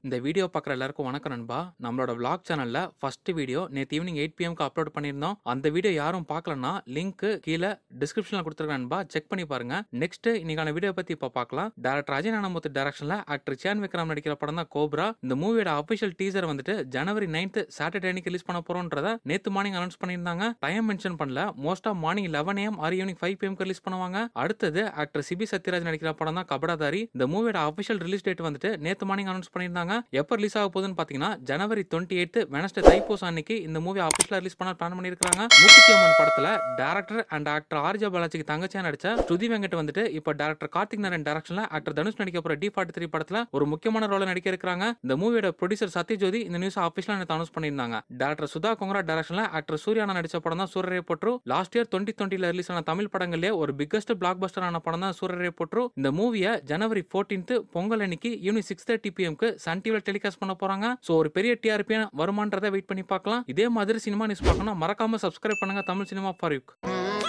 இந்த வீடியோ பார்க்குற எல்லாருக்கும் வணக்கம் நண்பா நம்மளோட vlog சேனல்ல ஃபர்ஸ்ட் வீடியோ நேற்று ஈவினிங் எயிட் பிஎம்க்கு அப்லோட் பண்ணியிருந்தோம் அந்த வீடியோ யாரும் பார்க்கலன்னா லிங்க் கீழே டிஸ்கிரிப்ஷனில் கொடுத்துருக்கேன் நண்பா செக் பண்ணி பாருங்க நெக்ஸ்ட் இன்னைக்கான வீடியோ பத்தி இப்போ பார்க்கலாம் டேரக்டர் அஜய் நானமுத்து டேரக்ஷன்ல ஆக்டர் சேன் விக்ரம் நடிக்கிற படம் தான் கோப்ரா இந்த மூவியோட அஃபிஷியல் டீசர் வந்துட்டு ஜனவரி 9th சாட்டர்டே அன்னைக்கு ரிலீஸ் பண்ண போறோன்றத நேத்து மார்னிங் அனௌன்ஸ் பண்ணியிருந்தாங்க டைம் மென்ஷன் பண்ணல மோஸ்டா மார்னிங் லெவன் ஏஎம் ஆறு ஈவினிங் ஃபைவ் பிஎம்க்கு ரிலீஸ் பண்ணுவாங்க அடுத்தது ஆக்டர் சிபி சத்யராஜ் நடிக்கிற படம் தான் கபடாதாரி இந்த மூவியோட அஃபிஷியல் ரிலீஸ் டேட் வந்துட்டு நேத்து மார்னிங் அனௌன்ஸ் பண்ணியிருந்தாங்க எப்போ ரிலீஸ் ஆக போகுதுன்னு பார்த்தீங்கன்னா ஜனவரி டுவெண்ட்டி எயிட் வெனஸ்டே தைப்பூஸ் அன்னைக்கு இந்த மூவி அஃபிஷியலாக ரிலீஸ் பண்ண பிளான் பண்ணியிருக்காங்க மூக்குத்தி அம்மன் படத்துல டேரக்டர் அண்ட் ஆக்டர் ஆர்ஜா பாலாஜிக்கு தங்கச்சியா நடிச்ச ஸ்ருதி வெங்கட் வந்துட்டு இப்போ டேரக்டர் கார்த்திக் நாராயண் டேரக்ஷன்ல ஆக்டர் தனுஷ் நடிக்க போற டி ஃபார்ட்டி த்ரீ படத்துல ஒரு முக்கியமான ரோல நடிக்க இருக்கிறாங்க இந்த மூவியோட ப்ரொடியூசர் சத்யஜோதி இந்த நியூஸ் அஃபிஷியலா நேற்று அனௌன்ஸ் பண்ணியிருந்தாங்க டேரக்டர் சுதா கொங்கரா டேரக்ஷன்ல ஆக்டர் சூர்யானா நடிச்ச படம் தான் Soorarai Pottru last year twenty டுவெண்ட்டில ரிலீஸ் ஆன தமிழ் படங்கள்லேயே ஒரு பிக்கஸ்ட் பிளாக் பஸ்டரான படம் தான் சூரரே போற்று இந்த மூவியை ஜனவரி 14th பொங்கல் அன்னைக்கு ஈவினிங் சிக்ஸ் தேர்ட்டி பிஎம்க்கு சன் டிவியில் டெலிகாஸ்ட் பண்ண போறாங்க ஸோ ஒரு பெரிய டிஆர்பி வருமானன்றதை வெயிட் பண்ணி பார்க்கலாம் இதே மாதிரி சினிமா நியூஸ் பார்க்கணும் மறக்காம சப்ஸ்கிரைப் பண்ணுங்க தமிழ் சினிமா ஃபார் யூ